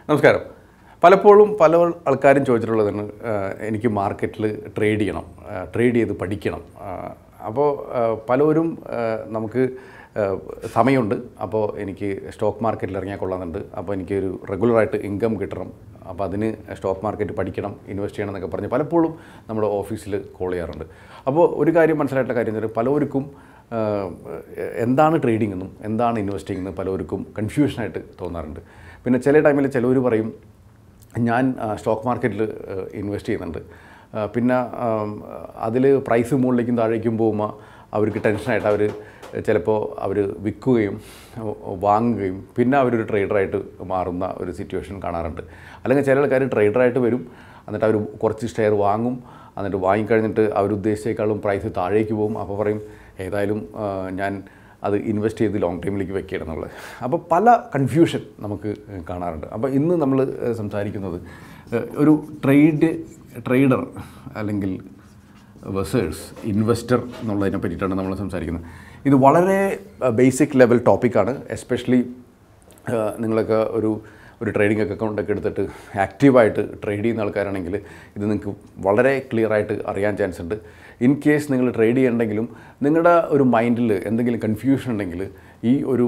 നമസ്കാരം പലപ്പോഴും പല ആൾക്കാരും ചോദിച്ചിട്ടുള്ളതാണ് ആ, എനിക്ക് മാർക്കറ്റിൽ ട്രേഡ് ചെയ്യണം ട്രേഡ് ചെയ്ത് പഠിക്കണം അപ്പോൾ പലരും ആ, നമുക്ക് ആ, സമയമുണ്ട് അപ്പോൾ എനിക്ക് സ്റ്റോക്ക് മാർക്കറ്റിൽ ഇറങ്ങിയാൽ കൊള്ളാമെന്നുണ്ട് അപ്പോൾ എനിക്കൊരു റെഗുലറായിട്ട് ഇൻകം കിട്ടണം അപ്പോൾ അതിന് സ്റ്റോക്ക് മാർക്കറ്റ് പഠിക്കണം ഇൻവെസ്റ്റ് ചെയ്യണം എന്നൊക്കെ പറഞ്ഞ് പലപ്പോഴും നമ്മുടെ ഓഫീസിൽ കോൾ ചെയ്യാറുണ്ട് അപ്പോൾ ഒരു കാര്യം മനസ്സിലായിട്ടുള്ള കാര്യം എന്ന് വെച്ചാൽ പലർക്കും ആഹ് എന്താണ് ട്രേഡിംഗ് എന്നും എന്താണ് ഇൻവെസ്റ്റിംഗ് എന്ന് പലർക്കും കൺഫ്യൂഷനായിട്ട് തോന്നാറുണ്ട് പിന്നെ ചില ടൈമിൽ ചിലവർ പറയും ഞാൻ സ്റ്റോക്ക് മാർക്കറ്റിൽ ഇൻവെസ്റ്റ് ചെയ്യുന്നുണ്ട് ആ, പിന്നെ അതിൽ പ്രൈസ് മുകളിലേക്കും താഴേക്കും പോകുമ്പോൾ അവർക്ക് ടെൻഷനായിട്ട് അവർ ചിലപ്പോൾ അവർ വിൽക്കുകയും വാങ്ങുകയും പിന്നെ അവരൊരു ട്രേഡറായിട്ട് മാറുന്ന ഒരു സിറ്റുവേഷൻ കാണാറുണ്ട് അല്ലെങ്കിൽ ചില ആൾക്കാർ ട്രേഡറായിട്ട് വരും എന്നിട്ട് അവർ കുറച്ച് ഷെയർ വാങ്ങും എന്നിട്ട് വാങ്ങിക്കഴിഞ്ഞിട്ട് അവരുദ്ദേശിച്ചേക്കാളും പ്രൈസ് താഴേക്ക് പോകും അപ്പോൾ പറയും ഏതായാലും ആ, ഞാൻ അത് ഇൻവെസ്റ്റ് ചെയ്ത് ലോങ് ടൈമിലേക്ക് വെക്കണം എന്നുള്ളത് അപ്പോൾ പല കൺഫ്യൂഷൻ നമുക്ക് കാണാറുണ്ട് അപ്പോൾ ഇന്ന് നമ്മൾ സംസാരിക്കുന്നത് ഏഹ്, ഒരു ട്രേഡ് ട്രേഡർ അല്ലെങ്കിൽ വെസേഴ്സ് ഇൻവെസ്റ്റർ എന്നുള്ളതിനെ പറ്റിയിട്ടാണ് നമ്മൾ സംസാരിക്കുന്നത് ഇത് വളരെ ബേസിക് ലെവൽ ടോപ്പിക്കാണ് എസ്പെഷ്യലി നിങ്ങളൊക്കെ ഒരു ഒരു ട്രേഡിംഗ് അക്കൗണ്ടൊക്കെ എടുത്തിട്ട് ആക്റ്റീവായിട്ട് ട്രേഡ് ചെയ്യുന്ന ആൾക്കാരാണെങ്കിൽ ഇത് നിങ്ങൾക്ക് വളരെ ക്ലിയർ ആയിട്ട് അറിയാൻ ചാൻസ് ഉണ്ട് ഇൻ കേസ് നിങ്ങൾ ട്രേഡ് ചെയ്യണമെങ്കിലും നിങ്ങളുടെ ഒരു മൈൻഡിൽ എന്തെങ്കിലും കൺഫ്യൂഷൻ ഉണ്ടെങ്കിൽ ഈ ഒരു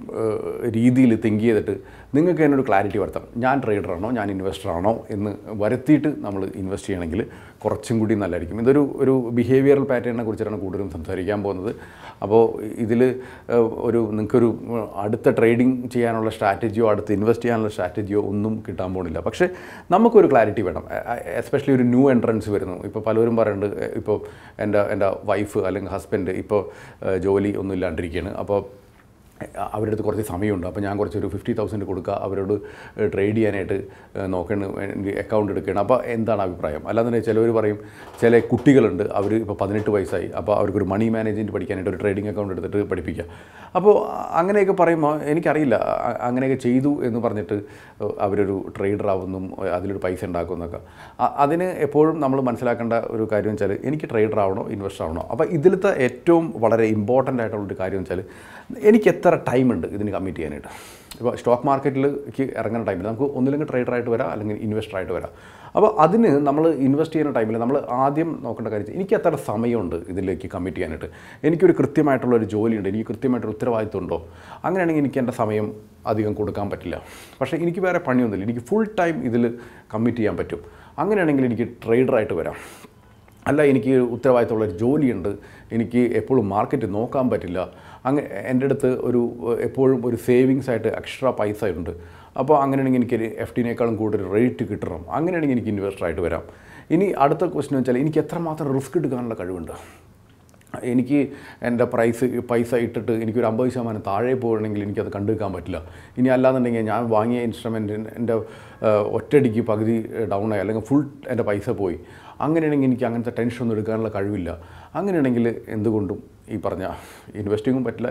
രീതിയിൽ തിങ്ക് ചെയ്തിട്ട് നിങ്ങൾക്ക് അതിനൊരു ക്ലാരിറ്റി വരുത്താം ഞാൻ ട്രേഡറാണോ ഞാൻ ഇൻവെസ്റ്ററാണോ എന്ന് വരുത്തിയിട്ട് നമ്മൾ ഇൻവെസ്റ്റ് ചെയ്യണമെങ്കിൽ കുറച്ചും കൂടി നല്ലതായിരിക്കും ഇതൊരു ഒരു ബിഹേവിയറൽ പാറ്റേണിനെ കുറിച്ചിട്ടാണ് കൂടുതലും സംസാരിക്കാൻ പോകുന്നത് അപ്പോൾ ഇതിൽ ഒരു നിങ്ങൾക്കൊരു അടുത്ത ട്രേഡിംഗ് ചെയ്യാനുള്ള സ്ട്രാറ്റജിയോ അടുത്ത് ഇൻവെസ്റ്റ് ചെയ്യാനുള്ള സ്ട്രാറ്റജിയോ ഒന്നും കിട്ടാൻ പോകുന്നില്ല പക്ഷേ നമുക്കൊരു ക്ലാരിറ്റി വേണം എസ്പെഷ്യലി ഒരു ന്യൂ എൻട്രൻസ് വരുന്നു ഇപ്പോൾ പലരും പറയുന്നുണ്ട് ഇപ്പോൾ എൻ്റെ എൻ്റെ വൈഫ് അല്ലെങ്കിൽ ഹസ്ബൻഡ് ഇപ്പോൾ ജോലി ഒന്നും ഇല്ലാണ്ടിരിക്കുകയാണ് അപ്പോൾ അവരുടെ അടുത്ത് കുറച്ച് സമയമുണ്ട് അപ്പോൾ ഞാൻ കുറച്ചൊരു ഫിഫ്റ്റി തൗസൻഡ് കൊടുക്കുക അവരോട് ട്രേഡ് ചെയ്യാനായിട്ട് നോക്കണം അക്കൗണ്ട് എടുക്കണം അപ്പോൾ എന്താണ് അഭിപ്രായം അല്ലാതെ ചിലവർ പറയും ചില കുട്ടികളുണ്ട് അവർ ഇപ്പോൾ പതിനെട്ട് വയസ്സായി അപ്പോൾ അവർക്കൊരു മണി മാനേജ്മെൻറ്റ് പഠിക്കാനായിട്ട് ഒരു ട്രേഡിംഗ് അക്കൗണ്ട് എടുത്തിട്ട് പഠിപ്പിക്കുക അപ്പോൾ അങ്ങനെയൊക്കെ പറയുമ്പോൾ എനിക്കറിയില്ല അ- അങ്ങനെയൊക്കെ ചെയ്തു എന്ന് പറഞ്ഞിട്ട് അവരൊരു ട്രേഡർ ആവുന്നു അതിലൊരു പൈസ ഉണ്ടാക്കുമെന്നൊക്കെ അ- അതിന് എപ്പോഴും നമ്മൾ മനസ്സിലാക്കേണ്ട ഒരു കാര്യം വെച്ചാൽ എനിക്ക് ട്രേഡർ ആവണോ ഇൻവെസ്റ്റർ ആവണോ അപ്പോൾ ഇതിലത്തെ ഏറ്റവും വളരെ ഇമ്പോർട്ടൻ്റ് ആയിട്ടുള്ളൊരു കാര്യം വെച്ചാൽ എനിക്ക് എത്ര ടൈമുണ്ട് ഇതിന് കമ്മിറ്റ് ചെയ്യാനായിട്ട് ഇപ്പോൾ സ്റ്റോക്ക് മാർക്കറ്റിലേക്ക് ഇറങ്ങുന്ന ടൈമിൽ നമുക്ക് ഒന്നില്ലെങ്കിൽ ട്രേഡറായിട്ട് വരാം അല്ലെങ്കിൽ ഇൻവെസ്റ്ററായിട്ട് വരാം അപ്പോൾ അതിന് നമ്മൾ ഇൻവെസ്റ്റ് ചെയ്യുന്ന ടൈമിൽ നമ്മൾ ആദ്യം നോക്കേണ്ട കാര്യം എനിക്ക് എത്ര സമയമുണ്ട് ഇതിലേക്ക് കമ്മിറ്റ് ചെയ്യാനായിട്ട് എനിക്കൊരു കൃത്യമായിട്ടുള്ള ഒരു ജോലിയുണ്ട് എനിക്ക് കൃത്യമായിട്ടൊരു ഉത്തരവാദിത്വം ഉണ്ടോ അങ്ങനെയാണെങ്കിൽ എനിക്ക് എൻ്റെ സമയം അധികം കൊടുക്കാൻ പറ്റില്ല പക്ഷേ എനിക്ക് വേറെ പണിയൊന്നുമില്ല എനിക്ക് ഫുൾ ടൈം ഇതിൽ കമ്മിറ്റ് ചെയ്യാൻ പറ്റും അങ്ങനെയാണെങ്കിൽ എനിക്ക് ട്രേഡറായിട്ട് വരാം അല്ല എനിക്ക് ഉത്തരവാദിത്തമുള്ള ഒരു ജോലിയുണ്ട് എനിക്ക് എപ്പോഴും മാർക്കറ്റ് നോക്കാൻ പറ്റില്ല അങ്ങ് എൻ്റെ അടുത്ത് ഒരു എപ്പോഴും ഒരു സേവിങ്സ് ആയിട്ട് എക്സ്ട്രാ പൈസ ഉണ്ട് അപ്പോൾ അങ്ങനെയാണെങ്കിൽ എനിക്ക് എഫ് ടിനേക്കാളും കൂടുതൽ റേറ്റ് കിട്ടണം അങ്ങനെയാണെങ്കിൽ എനിക്ക് ഇൻവെസ്റ്ററായിട്ട് വരാം ഇനി അടുത്ത ക്വസ്റ്റൻ വെച്ചാൽ എനിക്ക് എത്രമാത്രം റിസ്ക് എടുക്കാനുള്ള കഴിവുണ്ട് എനിക്ക് എൻ്റെ പ്രൈസ് പൈസ ഇട്ടിട്ട് എനിക്കൊരു അമ്പത് ശതമാനം താഴെ പോകണമെങ്കിൽ എനിക്കത് കണ്ടുവെക്കാൻ പറ്റില്ല ഇനി അല്ലാന്നുണ്ടെങ്കിൽ ഞാൻ വാങ്ങിയ ഇൻസ്ട്രുമെൻറ്റ് എൻ്റെ ഒറ്റയടിക്ക് പകുതി ഡൗൺ ആയി അല്ലെങ്കിൽ ഫുൾ എൻ്റെ പൈസ പോയി അങ്ങനെയാണെങ്കിൽ എനിക്ക് അങ്ങനത്തെ ടെൻഷനൊന്നും എടുക്കാനുള്ള കഴിവില്ല അങ്ങനെയാണെങ്കിൽ എന്തുകൊണ്ടും ഈ പറഞ്ഞ ഇൻവെസ്റ്റിങ്ങും പറ്റില്ല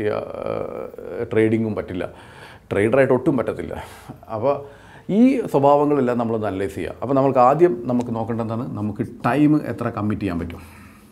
ട്രേഡിങ്ങും പറ്റില്ല ട്രേഡറായിട്ട് ഒട്ടും പറ്റത്തില്ല അപ്പോൾ ഈ സ്വഭാവങ്ങളെല്ലാം നമ്മൾ അനലൈസ് ചെയ്യുക അപ്പോൾ നമുക്ക് ആദ്യം നമുക്ക് നോക്കേണ്ടതാണ് നമുക്ക് ടൈം എത്ര കമ്മിറ്റ് ചെയ്യാൻ പറ്റും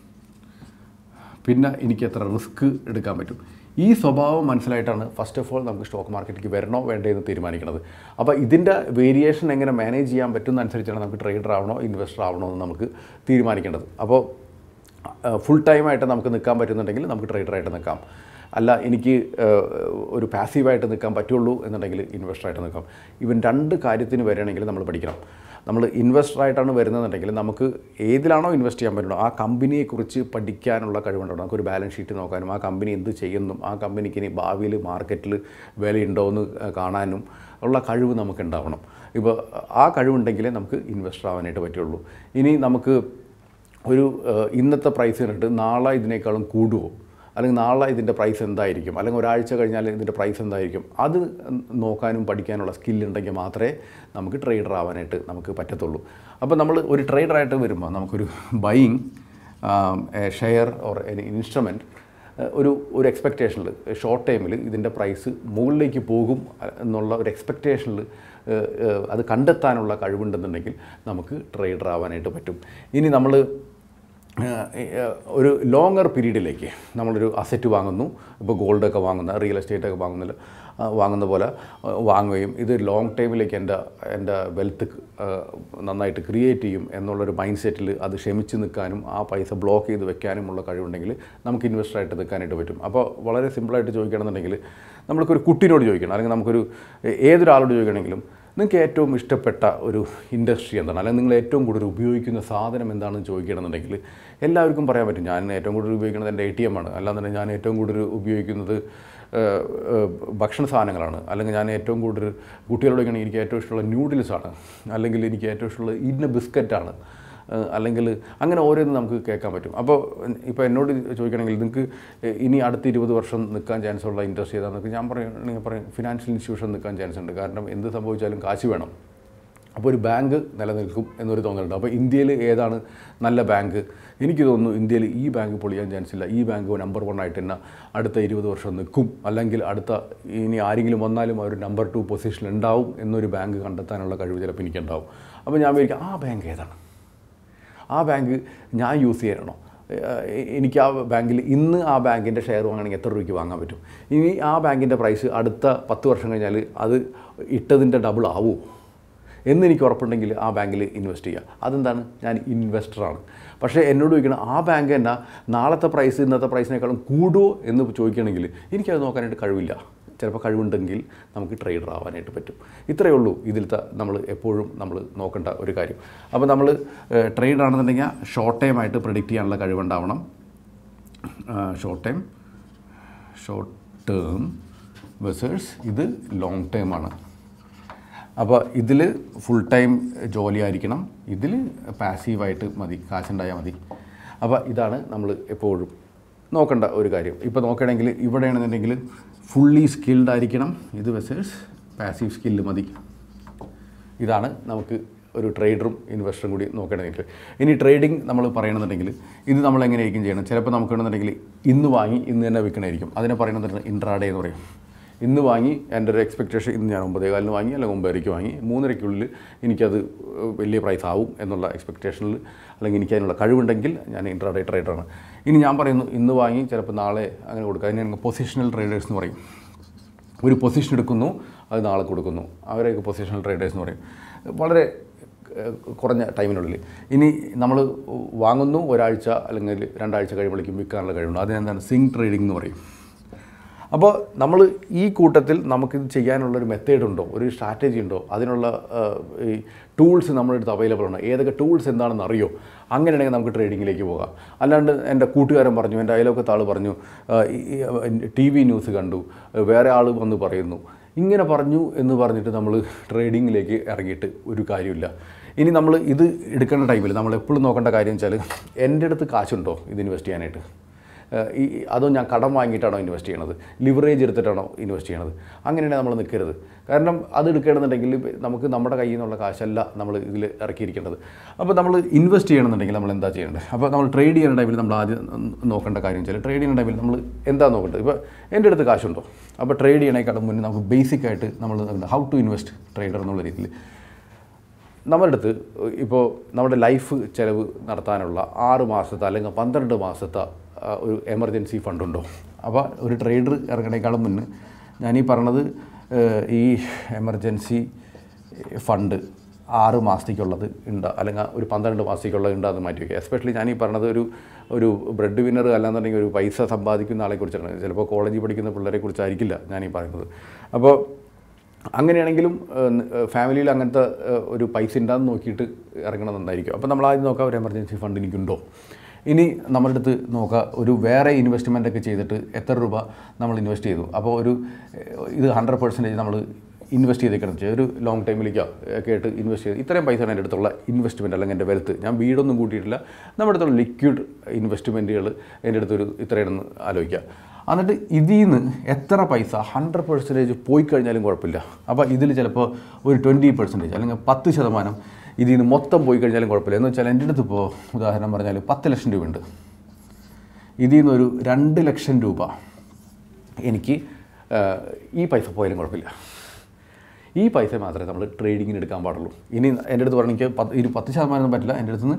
പിന്നെ എനിക്ക് എത്ര റിസ്ക് എടുക്കാൻ പറ്റും ഈ സ്വഭാവം മനസ്സിലായിട്ടാണ് ഫസ്റ്റ് ഓഫ് ഓൾ നമുക്ക് സ്റ്റോക്ക് മാർക്കറ്റിലേക്ക് വരണോ വേണ്ടേ എന്ന് തീരുമാനിക്കുന്നത് അപ്പോൾ ഇതിൻ്റെ വേരിയേഷൻ എങ്ങനെ മാനേജ് ചെയ്യാൻ പറ്റുന്നതനുസരിച്ചാണ് നമുക്ക് ട്രേഡർ ആവണോ ഇൻവെസ്റ്റർ ആവണോ എന്ന് നമുക്ക് തീരുമാനിക്കേണ്ടത് അപ്പോൾ ഫുൾ ടൈമായിട്ട് നമുക്ക് നിൽക്കാൻ പറ്റുന്നുണ്ടെങ്കിൽ നമുക്ക് ട്രേഡറായിട്ട് നിൽക്കാം അല്ല എനിക്ക് ഏഹ്, ഒരു പാസീവായിട്ട് നിൽക്കാൻ പറ്റുള്ളൂ എന്നുണ്ടെങ്കിൽ ഇൻവെസ്റ്ററായിട്ട് നിൽക്കാം ഇവൻ രണ്ട് കാര്യത്തിന് വരികയാണെങ്കിൽ നമ്മൾ പഠിക്കണം നമ്മൾ ഇൻവെസ്റ്ററായിട്ടാണ് വരുന്നതെന്നുണ്ടെങ്കിൽ നമുക്ക് ഏതിലാണോ ഇൻവെസ്റ്റ് ചെയ്യാൻ പറ്റുന്നത് ആ കമ്പനിയെക്കുറിച്ച് പഠിക്കാനുള്ള കഴിവുണ്ടാവും നമുക്കൊരു ബാലൻസ് ഷീറ്റ് നോക്കാനും ആ കമ്പനി എന്ത് ചെയ്യുന്നു ആ കമ്പനിക്ക് ഇനി ഭാവിയിൽ മാർക്കറ്റിൽ വിലയുണ്ടോ എന്ന് കാണാനും ഉള്ള കഴിവ് നമുക്ക് ഉണ്ടാവണം ഇപ്പോൾ ആ കഴിവുണ്ടെങ്കിലേ നമുക്ക് ഇൻവെസ്റ്റർ ആവാനായിട്ട് പറ്റുള്ളൂ ഇനി നമുക്ക് ഒരു ഏഹ്, ഇന്നത്തെ പ്രൈസ് കണ്ടിട്ട് നാളെ ഇതിനേക്കാളും കൂടുമോ അല്ലെങ്കിൽ നാളെ ഇതിൻ്റെ പ്രൈസ് എന്തായിരിക്കും അല്ലെങ്കിൽ ഒരാഴ്ച കഴിഞ്ഞാൽ ഇതിൻ്റെ പ്രൈസ് എന്തായിരിക്കും അത് നോക്കാനും പഠിക്കാനുള്ള സ്കില്ലുണ്ടെങ്കിൽ മാത്രമേ നമുക്ക് ട്രേഡർ ആവാനായിട്ട് നമുക്ക് പറ്റത്തുള്ളൂ അപ്പോൾ നമ്മൾ ഒരു ട്രേഡറായിട്ട് വരുമ്പോൾ നമുക്കൊരു buying share or any instrument ഒരു ഒരു എക്സ്പെക്റ്റേഷനിൽ ഷോർട്ട് ടൈമിൽ ഇതിൻ്റെ പ്രൈസ് മുകളിലേക്ക് പോകും അഹ്, എന്നുള്ള ഒരു എക്സ്പെക്റ്റേഷനിൽ അത് കണ്ടെത്താനുള്ള കഴിവുണ്ടെന്നുണ്ടെങ്കിൽ നമുക്ക് ട്രേഡർ ആവാനായിട്ട് പറ്റും ഇനി നമ്മൾ ഏഹ്, ഏഹ്, ഒരു ലോങ്ങർ പീരീഡിലേക്ക് നമ്മളൊരു അസറ്റ് വാങ്ങുന്നു ഇപ്പോൾ ഗോൾഡൊക്കെ വാങ്ങുന്ന റിയൽ എസ്റ്റേറ്റ് ഒക്കെ വാങ്ങുന്നില്ല ആ, വാങ്ങുന്ന പോലെ ആ, വാങ്ങുകയും ഇത് ലോങ് ടൈമിലേക്ക് എൻ്റെ എൻ്റെ വെൽത്ത് നന്നായിട്ട് ക്രിയേറ്റ് ചെയ്യും എന്നുള്ളൊരു മൈൻഡ് സെറ്റിൽ അത് ക്ഷമിച്ച് നിൽക്കാനും ആ പൈസ ബ്ലോക്ക് ചെയ്ത് വെക്കാനുമുള്ള കഴിവുണ്ടെങ്കിൽ നമുക്ക് ഇൻവെസ്റ്ററായിട്ട് നിൽക്കാനായിട്ട് പറ്റും അപ്പോൾ വളരെ സിമ്പിളായിട്ട് ചോദിക്കുകയാണെന്നുണ്ടെങ്കിൽ നമ്മൾക്കൊരു കുട്ടീനോട് ചോദിക്കണം അല്ലെങ്കിൽ നമുക്കൊരു ഏതൊരാളോട് ചോദിക്കണമെങ്കിലും നിങ്ങൾക്ക് ഏറ്റവും ഇഷ്ടപ്പെട്ട ഒരു ഇൻഡസ്ട്രി എന്താണ് അല്ലെങ്കിൽ നിങ്ങൾ ഏറ്റവും കൂടുതൽ ഉപയോഗിക്കുന്ന സാധനം എന്താണെന്ന് ചോദിക്കുകയാണെന്നുണ്ടെങ്കിൽ എല്ലാവർക്കും പറയാൻ പറ്റും ഞാൻ ഏറ്റവും കൂടുതൽ ഉപയോഗിക്കുന്നത് എൻ്റെ എ ടി എം ആണ് അല്ലാന്നുണ്ടെങ്കിൽ ഞാൻ ഏറ്റവും കൂടുതൽ ഉപയോഗിക്കുന്നത് ഏഹ്, ഏഹ്, ഭക്ഷണ സാധനങ്ങളാണ് അല്ലെങ്കിൽ ഞാൻ ഏറ്റവും കൂടുതൽ കുട്ടികളോടൊക്കെയാണെങ്കിൽ എനിക്ക് ഏറ്റവും ഇഷ്ടമുള്ള ന്യൂഡിൽസാണ് അല്ലെങ്കിൽ എനിക്ക് ഏറ്റവും ഇഷ്ടമുള്ള ഇന്ന ബിസ്ക്കറ്റാണ് ഏഹ് അല്ലെങ്കിൽ അങ്ങനെ ഓരോന്നും നമുക്ക് കേൾക്കാൻ പറ്റും അപ്പോൾ ഇപ്പോൾ എന്നോട് ചോദിക്കണമെങ്കിൽ നിങ്ങൾക്ക് ഇനി അടുത്ത ഇരുപത് വർഷം നിൽക്കാൻ ചാൻസ് ഉള്ള ഇൻഡസ്ട്രി ഏതാണെന്നൊക്കെ ഞാൻ പറയുകയാണെങ്കിൽ പറയും ഫിനാൻഷ്യൽ ഇൻസ്റ്റിറ്റ്യൂഷൻ നിൽക്കാൻ ചാൻസ് ഉണ്ട് കാരണം എന്ത് സംഭവിച്ചാലും കാശ് വേണം അപ്പോൾ ഒരു ബാങ്ക് നിലനിൽക്കും എന്നൊരു തോന്നലുണ്ട് അപ്പോൾ ഇന്ത്യയിൽ ഏതാണ് നല്ല ബാങ്ക് എനിക്ക് തോന്നുന്നു ഇന്ത്യയിൽ ഈ ബാങ്ക് പൊളിയാൻ ചാൻസ് ഇല്ല ഈ ബാങ്ക് നമ്പർ വൺ ആയിട്ട് തന്നെ അടുത്ത ഇരുപത് വർഷം നിൽക്കും അല്ലെങ്കിൽ അടുത്ത ഇനി ആരെങ്കിലും വന്നാലും അവർ നമ്പർ ടു പൊസിഷനിൽ ഉണ്ടാവും എന്നൊരു ബാങ്ക് കണ്ടെത്താനുള്ള കഴിവ് ചിലപ്പോൾ എനിക്കുണ്ടാവും അപ്പോൾ ഞാൻ വിചാരിക്കും ആ ബാങ്ക് ഏതാണ് ആ ബാങ്ക് ഞാൻ യൂസ് ചെയ്യാനാണോ ഏഹ് എനിക്ക് ആ ബാങ്കിൽ ഇന്ന് ആ ബാങ്കിൻ്റെ ഷെയർ വാങ്ങണമെങ്കിൽ എത്ര രൂപയ്ക്ക് വാങ്ങാൻ പറ്റും ഇനി ആ ബാങ്കിൻ്റെ പ്രൈസ് അടുത്ത പത്ത് വർഷം കഴിഞ്ഞാൽ അത് ഇട്ടതിൻ്റെ ഡബിൾ ആവുമോ എന്ന് എനിക്ക് ഉറപ്പുണ്ടെങ്കിൽ ആ ബാങ്കിൽ ഇൻവെസ്റ്റ് ചെയ്യുക അതെന്താണ് ഞാൻ ഇൻവെസ്റ്ററാണ് പക്ഷേ എന്നോട് ചോദിക്കണം ആ ബാങ്ക് എന്നാ നാളത്തെ പ്രൈസ് ഇന്നത്തെ പ്രൈസിനേക്കാളും കൂടുമോ എന്ന് ചോദിക്കണമെങ്കിൽ എനിക്കത് നോക്കാനായിട്ട് കഴിവില്ല ചിലപ്പോൾ കഴിവുണ്ടെങ്കിൽ നമുക്ക് ട്രേഡർ ആവാനായിട്ട് പറ്റും ഇത്രയേ ഉള്ളൂ ഇതിലത്തെ നമ്മൾ എപ്പോഴും നമ്മൾ നോക്കേണ്ട ഒരു കാര്യം അപ്പോൾ നമ്മൾ ട്രേഡ് ആണെന്നുണ്ടെങ്കിൽ ഷോർട്ട് ടൈം ആയിട്ട് പ്രിഡിക്റ്റ് ചെയ്യാനുള്ള കഴിവുണ്ടാവണം short time short term versus ഇത് ലോങ് ടൈം ആണ് അപ്പോൾ ഇതിൽ ഫുൾ ടൈം ജോലി ആയിരിക്കണം ഇതിൽ പാസീവായിട്ട് മതി കാശുണ്ടായാൽ മതി അപ്പോൾ ഇതാണ് നമ്മൾ എപ്പോഴും നോക്കേണ്ട ഒരു കാര്യം ഇപ്പോൾ നോക്കുകയാണെങ്കിൽ ഇവിടെയാണെന്നുണ്ടെങ്കിൽ ഫുള്ളി സ്കിൽഡ് ആയിരിക്കണം ഇത് വെസേഴ്സ് പാസീവ് സ്കില്ല് മതി ഇതാണ് നമുക്ക് ഒരു ട്രേഡറും ഇൻവെസ്റ്ററും കൂടി നോക്കണമെങ്കിൽ ഇനി ട്രേഡിംഗ് നമ്മൾ പറയണമെന്നുണ്ടെങ്കിൽ ഇത് നമ്മൾ എങ്ങനെയായിരിക്കും ചെയ്യണം ചിലപ്പോൾ നമുക്ക് വേണമെന്നുണ്ടെങ്കിൽ ഇന്ന് വാങ്ങി ഇന്ന് തന്നെ വിൽക്കണമായിരിക്കും അതിനെ പറയുന്നത് ഇൻട്രാഡേ എന്ന് പറയും ഇന്ന് വാങ്ങി എൻ്റെ ഒരു എക്സ്പെക്റ്റേഷൻ ഇന്ന് ഞാൻ ഒമ്പതേ കാലിന് വാങ്ങി അല്ലെങ്കിൽ ഒമ്പതരയ്ക്ക് വാങ്ങി മൂന്നരയ്ക്കുള്ളിൽ എനിക്കത് വലിയ പ്രൈസ് ആവും എന്നുള്ള എക്സ്പെക്റ്റേഷനിൽ അല്ലെങ്കിൽ എനിക്ക് അതിനുള്ള കഴിവുണ്ടെങ്കിൽ ഞാൻ ഇൻട്രാഡേ ട്രേഡറാണ് ഇനി ഞാൻ പറയുന്നു ഇന്ന് വാങ്ങി ചിലപ്പോൾ നാളെ അങ്ങനെ കൊടുക്കുക അതിനെ പൊസിഷണൽ ട്രേഡേഴ്സ് എന്ന് പറയും ഒരു പൊസിഷൻ എടുക്കുന്നു അത് നാളെ കൊടുക്കുന്നു അവരെയൊക്കെ പൊസിഷണൽ ട്രേഡേഴ്സ് എന്ന് പറയും വളരെ ഏഹ്, കുറഞ്ഞ ടൈമിനുള്ളിൽ ഇനി നമ്മൾ വാങ്ങുന്നു ഒരാഴ്ച അല്ലെങ്കിൽ രണ്ടാഴ്ച കഴിയുമ്പോഴേക്കും വിൽക്കാനുള്ള കഴിവുണ്ട് അതിനെന്താണ് സിങ് ട്രേഡിംഗ് എന്ന് പറയും അപ്പോൾ നമ്മൾ ഈ കൂട്ടത്തിൽ നമുക്കിത് ചെയ്യാനുള്ളൊരു മെത്തേഡ് ഉണ്ടോ ഒരു സ്ട്രാറ്റജി ഉണ്ടോ അതിനുള്ള ഏഹ്, ഈ ടൂൾസ് നമ്മുടെ അടുത്ത് അവൈലബിൾ ആണ് ഏതൊക്കെ ടൂൾസ് എന്താണെന്ന് അറിയോ അങ്ങനെയാണെങ്കിൽ നമുക്ക് ട്രേഡിങ്ങിലേക്ക് പോകാം അല്ലാണ്ട് എൻ്റെ കൂട്ടുകാരൻ പറഞ്ഞു എൻ്റെ അയലോക്കത്തെ ആൾ പറഞ്ഞു ടി വി ന്യൂസ് കണ്ടു വേറെ ആൾ വന്ന് പറയുന്നു ഇങ്ങനെ പറഞ്ഞു എന്ന് പറഞ്ഞിട്ട് നമ്മൾ ട്രേഡിങ്ങിലേക്ക് ഇറങ്ങിയിട്ട് ഒരു കാര്യമില്ല ഇനി നമ്മൾ ഇത് എടുക്കേണ്ട ടൈമിൽ നമ്മൾ എപ്പോഴും നോക്കേണ്ട കാര്യം വെച്ചാൽ എൻ്റെ അടുത്ത് കാശുണ്ടോ ഇത് ഇൻവെസ്റ്റ് ചെയ്യാനായിട്ട് ഏഹ് ഈ അതോ ഞാൻ കടം വാങ്ങിയിട്ടാണോ ഇൻവെസ്റ്റ് ചെയ്യണത് ലിവറേജ് എടുത്തിട്ടാണോ ഇൻവെസ്റ്റ് ചെയ്യണത് അങ്ങനെയാണെങ്കിൽ നമ്മൾ നിൽക്കരുത് കാരണം അത് എടുക്കണമെന്നുണ്ടെങ്കിൽ നമുക്ക് നമ്മുടെ കയ്യിൽ നിന്നുള്ള കാശല്ല നമ്മൾ ഇതിൽ ഇറക്കിയിരിക്കേണ്ടത് അപ്പോൾ നമ്മൾ ഇൻവെസ്റ്റ് ചെയ്യണമെന്നുണ്ടെങ്കിൽ നമ്മൾ എന്താ ചെയ്യേണ്ടത് അപ്പോൾ നമ്മൾ ട്രേഡ് ചെയ്യുന്ന ടൈമിൽ നമ്മൾ ആദ്യം നോക്കേണ്ട കാര്യം വെച്ചാൽ ട്രേഡ് ചെയ്യുന്ന ടൈമിൽ നമ്മൾ എന്താ നോക്കേണ്ടത് ഇപ്പോൾ എൻ്റെ അടുത്ത് കാശുണ്ടോ അപ്പോൾ ട്രേഡ് ചെയ്യണേക്കാളും മുന്നേ നമുക്ക് ബേസിക് ആയിട്ട് നമ്മൾ ഹൗ ടു ഇൻവെസ്റ്റ് ട്രേഡർ എന്നുള്ള രീതിയിൽ നമ്മുടെ അടുത്ത് ഇപ്പോൾ നമ്മുടെ ലൈഫ് ചിലവ് നടത്താനുള്ള ആറ് മാസത്തെ അല്ലെങ്കിൽ പന്ത്രണ്ട് മാസത്തെ ആ, ഒരു എമർജൻസി ഫണ്ടുണ്ടോ അപ്പോൾ ഒരു ട്രേഡർ ഇറങ്ങണേക്കാളും മുന്നേ ഞാനീ പറഞ്ഞത് ഏഹ്, ഈ എമർജൻസി ഫണ്ട് ആറ് മാസത്തേക്കുള്ളത് ഉണ്ട് അല്ലെങ്കിൽ ഒരു പന്ത്രണ്ട് മാസത്തേക്കുള്ളത് ഉണ്ട് അത് മാറ്റി വയ്ക്കുക എസ്പെഷ്യലി ഞാനീ പറഞ്ഞത് ഒരു ഒരു ബ്രെഡ് വിന്നർ അല്ലാന്നുണ്ടെങ്കിൽ ഒരു പൈസ സമ്പാദിക്കുന്ന ആളെ കുറിച്ചാണ് ചിലപ്പോൾ കോളേജിൽ പഠിക്കുന്ന പിള്ളേരെ കുറിച്ചായിരിക്കില്ല ഞാനീ പറയുന്നത് അപ്പോൾ അങ്ങനെയാണെങ്കിലും ഫാമിലിയിൽ അങ്ങനത്തെ ഏഹ്, ഒരു പൈസ ഉണ്ടാന്ന് നോക്കിയിട്ട് ഇറങ്ങണം നന്നായിരിക്കും അപ്പോൾ നമ്മൾ ആദ്യം നോക്കാം ഒരു എമർജൻസി ഫണ്ട് എനിക്കുണ്ടോ ഇനി നമ്മുടെ അടുത്ത് നോക്കുക ഒരു വേറെ ഇൻവെസ്റ്റ്മെൻ്റ് ഒക്കെ ചെയ്തിട്ട് എത്ര രൂപ നമ്മൾ ഇൻവെസ്റ്റ് ചെയ്തു അപ്പോൾ ഒരു ഏഹ്, ഇത് ഹൺഡ്രഡ് പെർസെൻറ്റേജ് നമ്മൾ ഇൻവെസ്റ്റ് ചെയ്തേക്കണം ചെയ്യും ഒരു ലോങ് ടൈമിലേക്കോ ഒക്കെ ആയിട്ട് ഇൻവെസ്റ്റ് ചെയ്ത് ഇത്രയും പൈസയാണ് എൻ്റെ അടുത്തുള്ള ഇൻവെസ്റ്റ്മെൻറ്റ് അല്ലെങ്കിൽ എൻ്റെ വെൽത്ത് ഞാൻ വീടൊന്നും കൂട്ടിയിട്ടില്ല നമ്മുടെ അടുത്തുള്ള ലിക്വിഡ് ഇൻവെസ്റ്റ്മെൻറ്റുകൾ എൻ്റെ അടുത്തൊരു ഇത്രയാണെന്ന് ആലോചിക്കുക എന്നിട്ട് ഇതിൽ നിന്ന് എത്ര പൈസ ഹൺഡ്രഡ് പെർസെൻറ്റേജ് പോയി കഴിഞ്ഞാലും കുഴപ്പമില്ല അപ്പോൾ ഇതിൽ ചിലപ്പോൾ ഒരു ട്വൻറ്റി പെർസെൻറ്റേജ് അല്ലെങ്കിൽ പത്ത് ശതമാനം ഇതിൽ നിന്ന് മൊത്തം പോയി കഴിഞ്ഞാലും കുഴപ്പമില്ല എന്ന് വെച്ചാൽ എൻ്റെ അടുത്ത് ഇപ്പോൾ ഉദാഹരണം പറഞ്ഞാൽ പത്ത് ലക്ഷം രൂപയുണ്ട് ഇതിൽ നിന്നൊരു രണ്ട് ലക്ഷം രൂപ എനിക്ക് ആ, ഈ പൈസ പോയാലും കുഴപ്പമില്ല ഈ പൈസ മാത്രമേ നമ്മൾ ട്രേഡിങ്ങിന് എടുക്കാൻ പാടുള്ളൂ ഇനി എൻ്റെ അടുത്ത് പറഞ്ഞാൽ എനിക്ക് പത്ത് ഇരു പത്ത് ശതമാനം ഒന്നും പറ്റില്ല എൻ്റെ അടുത്ത് നിന്ന്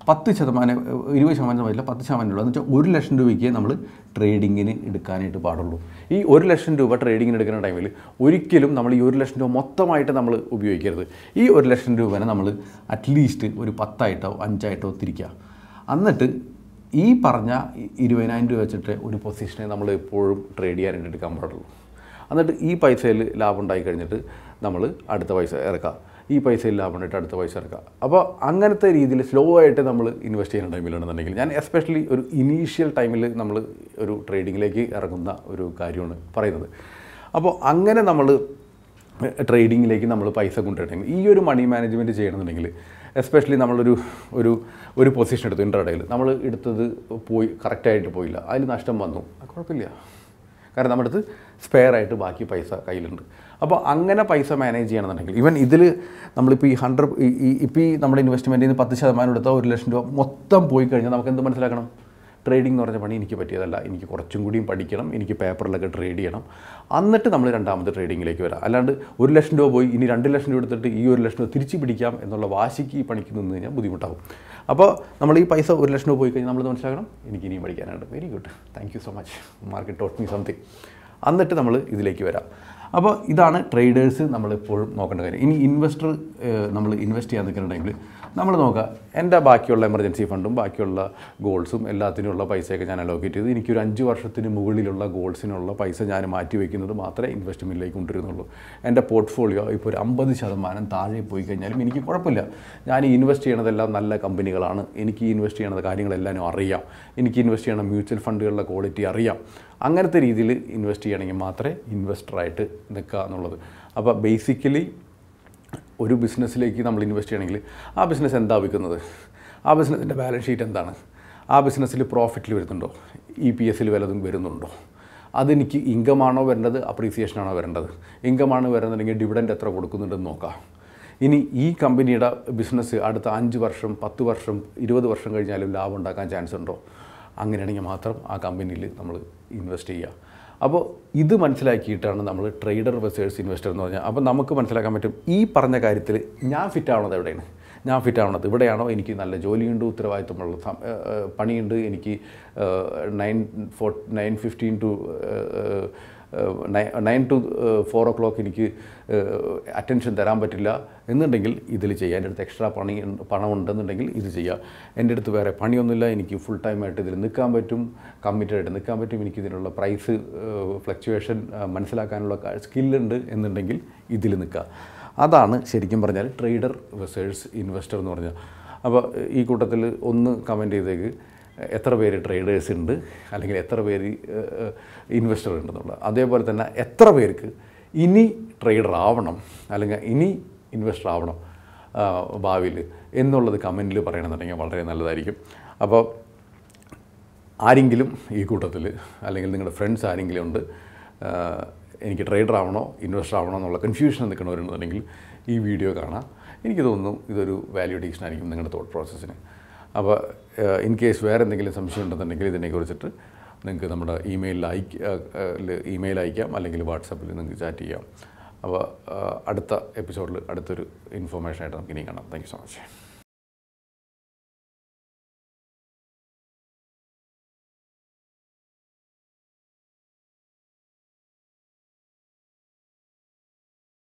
പത്ത് ശതമാനം ഏഹ്, ഇരുപത് ശതമാനം പറ്റില്ല പത്ത് ശതമാനം ഉള്ളൂ എന്ന് വെച്ചാൽ ഒരു ലക്ഷം രൂപയ്ക്ക് നമ്മൾ ട്രേഡിങ്ങിന് എടുക്കാനായിട്ട് പാടുള്ളൂ ഈ ഒരു ലക്ഷം രൂപ ട്രേഡിങ്ങിന് എടുക്കുന്ന ടൈമിൽ ഒരിക്കലും നമ്മൾ ഈ ഒരു ലക്ഷം രൂപ മൊത്തമായിട്ട് നമ്മൾ ഉപയോഗിക്കരുത് ഈ ഒരു ലക്ഷം രൂപനെ നമ്മൾ അറ്റ്ലീസ്റ്റ് ഒരു പത്തായിട്ടോ അഞ്ചായിട്ടോ തിരിക്കുക എന്നിട്ട് ഈ പറഞ്ഞ ഇ- ഇരുപതിനായിരം രൂപ വെച്ചിട്ട് ഒരു പൊസിഷനെ നമ്മൾ എപ്പോഴും ട്രേഡ് ചെയ്യാനായിട്ട് എടുക്കാൻ പാടുള്ളൂ എന്നിട്ട് ഈ പൈസയിൽ ലാഭം ഉണ്ടായി കഴിഞ്ഞിട്ട് നമ്മൾ അടുത്ത പൈസ ഇറക്കാം ഈ പൈസയിൽ ലാഭം ഉണ്ടായിട്ട് അടുത്ത പൈസ ഇറക്കാം അപ്പോൾ അങ്ങനത്തെ രീതിയിൽ സ്ലോ ആയിട്ട് നമ്മൾ ഇൻവെസ്റ്റ് ചെയ്യുന്ന ടൈമിലാണെന്നുണ്ടെങ്കിൽ ഞാൻ എസ്പെഷ്യലി ഒരു ഇനീഷ്യൽ ടൈമിൽ നമ്മൾ ഒരു ട്രേഡിങ്ങിലേക്ക് ഇറങ്ങുന്ന ഒരു കാര്യമാണ് പറയുന്നത് അപ്പോൾ അങ്ങനെ നമ്മൾ ട്രേഡിങ്ങിലേക്ക് നമ്മൾ പൈസ കൊണ്ടുവരണം ഈ ഒരു മണി മാനേജ്മെൻറ്റ് ചെയ്യണമെന്നുണ്ടെങ്കിൽ എസ്പെഷ്യലി നമ്മളൊരു ഒരു ഒരു പൊസിഷൻ എടുത്തു ഇൻട്രഡേയിൽ നമ്മൾ എടുത്തത് പോയി കറക്റ്റായിട്ട് പോയില്ല അതിൽ നഷ്ടം വന്നു അത് കുഴപ്പമില്ല കാരണം നമ്മുടെ അടുത്ത് സ്പെയർ ആയിട്ട് ബാക്കി പൈസ കയ്യിലുണ്ട് അപ്പോൾ അങ്ങനെ പൈസ മാനേജ് ചെയ്യണമെന്നുണ്ടെങ്കിൽ ഈവൻ ഇതിൽ നമ്മളിപ്പോൾ ഈ ഹൺഡ്രഡ് ഈ ഇപ്പോൾ ഈ നമ്മുടെ ഇൻവെസ്റ്റ്മെൻറ്റിൽ നിന്ന് പത്ത് ശതമാനം എടുത്താൽ ഒരു ലക്ഷം രൂപ മൊത്തം പോയി കഴിഞ്ഞാൽ നമുക്ക് എന്ത് മനസ്സിലാക്കണം ട്രേഡിംഗ് എന്ന് പറഞ്ഞ പണി എനിക്ക് പറ്റിയതല്ല എനിക്ക് കുറച്ചും കൂടിയും പഠിക്കണം എനിക്ക് പേപ്പറിലൊക്കെ ട്രേഡ് ചെയ്യണം എന്നിട്ട് നമ്മൾ രണ്ടാമത് ട്രേഡിങ്ങിലേക്ക് വരാം അല്ലാണ്ട് ഒരു ലക്ഷം രൂപ പോയി ഇനി രണ്ട് ലക്ഷം രൂപ എടുത്തിട്ട് ഈ ഒരു ലക്ഷം രൂപ തിരിച്ച് പിടിക്കാം എന്നുള്ള വാശിക്ക് ഈ പണിക്ക് നിന്ന് കഴിഞ്ഞാൽ ബുദ്ധിമുട്ടാകും അപ്പോൾ നമ്മൾ ഈ പൈസ ഒരു ലക്ഷം രൂപ പോയി കഴിഞ്ഞാൽ നമ്മൾ മനസ്സിലാക്കണം എനിക്ക് ഇനിയും പഠിക്കാനുണ്ട് very good thank you so much market taught me something എന്നിട്ട് നമ്മൾ ഇതിലേക്ക് വരാം അപ്പോൾ ഇതാണ് ട്രേഡേഴ്സ് നമ്മളെപ്പോഴും നോക്കേണ്ട കാര്യം ഇനി ഇൻവെസ്റ്റർ നമ്മൾ ഇൻവെസ്റ്റ് ചെയ്യാൻ നിൽക്കുന്നുണ്ടെങ്കിൽ നമ്മൾ നോക്കുക എൻ്റെ ബാക്കിയുള്ള എമർജൻസി ഫണ്ടും ബാക്കിയുള്ള ഗോൾസും എല്ലാത്തിനുള്ള പൈസയൊക്കെ ഞാൻ അലോക്കേറ്റ് ചെയ്ത് എനിക്കൊരു അഞ്ച് വർഷത്തിന് മുകളിലുള്ള ഗോൾസിനുള്ള പൈസ ഞാൻ മാറ്റി വയ്ക്കുന്നത് മാത്രമേ ഇൻവെസ്റ്റ്മെൻറ്റിലേക്ക് കൊണ്ടുവരുന്നുള്ളൂ എൻ്റെ പോർട്ട്ഫോളിയോ ഇപ്പോൾ ഒരു അമ്പത് ശതമാനം താഴെ പോയി കഴിഞ്ഞാലും എനിക്ക് കുഴപ്പമില്ല ഞാൻ ഈ ഇൻവെസ്റ്റ് ചെയ്യണതെല്ലാം നല്ല കമ്പനികളാണ് എനിക്ക് ഈ ഇൻവെസ്റ്റ് ചെയ്യണത് കാര്യങ്ങളെല്ലാം അറിയാം എനിക്ക് ഇൻവെസ്റ്റ് ചെയ്യണ മ്യൂച്വൽ ഫണ്ടുകളുടെ ക്വാളിറ്റി അറിയാം അങ്ങനത്തെ രീതിയിൽ ഇൻവെസ്റ്റ് ചെയ്യണമെങ്കിൽ മാത്രമേ ഇൻവെസ്റ്ററായിട്ട് നിൽക്കുക എന്നുള്ളത് അപ്പോൾ ബേസിക്കലി ഒരു ബിസിനസ്സിലേക്ക് നമ്മൾ ഇൻവെസ്റ്റ് ചെയ്യണമെങ്കിൽ ആ ബിസിനസ് എന്താ വിൽക്കുന്നത് ആ ബിസിനസ്സിൻ്റെ ബാലൻസ് ഷീറ്റ് എന്താണ് ആ ബിസിനസ്സിൽ പ്രോഫിറ്റിൽ വരുന്നുണ്ടോ ഇ പി എസിൽ വല്ലതും വരുന്നുണ്ടോ അതെനിക്ക് ഇൻകമാണോ വരേണ്ടത് അപ്രീസിയേഷനാണോ വരേണ്ടത് ഇൻകമാണ് വരുന്നുണ്ടെങ്കിൽ ഡിവിഡൻഡ് എത്ര കൊടുക്കുന്നുണ്ടെന്ന് നോക്കാം ഇനി ഈ കമ്പനിയുടെ ബിസിനസ് അടുത്ത അഞ്ച് വർഷം പത്ത് വർഷം ഇരുപത് വർഷം കഴിഞ്ഞാലും ലാഭം ഉണ്ടാക്കാൻ ചാൻസ് ഉണ്ടോ അങ്ങനെയാണെങ്കിൽ മാത്രം ആ കമ്പനിയിൽ നമ്മൾ ഇൻവെസ്റ്റ് ചെയ്യുക അപ്പോൾ ഇത് മനസ്സിലാക്കിയിട്ടാണ് നമ്മൾ ട്രേഡർ വെസേഴ്സ് ഇൻവെസ്റ്റർ എന്ന് പറഞ്ഞാൽ അപ്പോൾ നമുക്ക് മനസ്സിലാക്കാൻ പറ്റും ഈ പറഞ്ഞ കാര്യത്തിൽ ഞാൻ ഫിറ്റ് ആവണത് എവിടെയാണ് ഞാൻ ഫിറ്റ് ആവണത് ഇവിടെയാണോ എനിക്ക് നല്ല ജോലിയുണ്ട് ഉത്തരവാദിത്വമുള്ള സം- ഏഹ് ഏഹ് പണിയുണ്ട് എനിക്ക് nine four nine fifteen to nine to four o'clock എനിക്ക് അറ്റൻഷൻ തരാൻ പറ്റില്ല എന്നുണ്ടെങ്കിൽ ഇതിൽ ചെയ്യാം എൻ്റെ അടുത്ത് എക്സ്ട്രാ പണി ഉണ്ട്- പണം ഉണ്ടെന്നുണ്ടെങ്കിൽ ഇത് ചെയ്യാം എൻ്റെ അടുത്ത് വേറെ പണിയൊന്നുമില്ല എനിക്ക് ഫുൾ ടൈമായിട്ട് ഇതിൽ നിൽക്കാൻ പറ്റും കമ്മിറ്റഡ് ആയിട്ട് നിൽക്കാൻ പറ്റും എനിക്ക് ഇതിനുള്ള പ്രൈസ് ഫ്ലക്ച്വേഷൻ മനസ്സിലാക്കാനുള്ള സ്കില്ലുണ്ട് എന്നുണ്ടെങ്കിൽ ഇതിൽ നിൽക്കുക അതാണ് ശരിക്കും പറഞ്ഞാൽ ട്രേഡർ വെസേഴ്സ് ഇൻവെസ്റ്റർ എന്ന് പറഞ്ഞാൽ അപ്പോൾ ഈ കൂട്ടത്തിൽ ഒന്ന് കമൻറ്റ് ചെയ്തേക്ക് എത്ര പേര് ട്രേഡേഴ്സ് ഉണ്ട് അല്ലെങ്കിൽ എത്ര പേര് ഇൻവെസ്റ്റർ ഉണ്ടെന്നുള്ളത് അതേപോലെ തന്നെ എത്ര പേർക്ക് ഇനി ട്രേഡർ ആവണം അല്ലെങ്കിൽ ഇനി ഇൻവെസ്റ്റർ ആവണം ഭാവിയിൽ എന്നുള്ളത് കമൻറ്റിൽ പറയണമെന്നുണ്ടെങ്കിൽ വളരെ നല്ലതായിരിക്കും അപ്പോൾ ആരെങ്കിലും ഈ കൂട്ടത്തിൽ അല്ലെങ്കിൽ നിങ്ങളുടെ ഫ്രണ്ട്സ് ആരെങ്കിലും ഉണ്ട് ആ, എനിക്ക് ട്രേഡർ ആവണോ ഇൻവെസ്റ്റർ ആവണോ എന്നുള്ള കൺഫ്യൂഷൻ നിൽക്കണവരുണ്ടെങ്കിൽ ഈ വീഡിയോ കാണാം എനിക്ക് തോന്നുന്നു ഇതൊരു വാല്യൂ അഡീഷൻ ആയിരിക്കും നിങ്ങളുടെ തോട്ട് പ്രോസസ്സിന് അപ്പോൾ ഇൻ കേസ് വേറെ എന്തെങ്കിലും സംശയം ഉണ്ടെന്നുണ്ടെങ്കിൽ ഇതിനെക്കുറിച്ചിട്ട് നിങ്ങൾക്ക് നമ്മുടെ ഇമെയിലിൽ അയക്ക ഇമെയിൽ അയക്കാം അല്ലെങ്കിൽ വാട്സപ്പിൽ നിങ്ങൾക്ക് ചാറ്റ് ചെയ്യാം അപ്പോൾ ആ, അടുത്ത എപ്പിസോഡിൽ അടുത്തൊരു ഇൻഫോർമേഷൻ ആയിട്ട് നമുക്ക് ഇനി കാണാം താങ്ക് യു സോ മച്ച്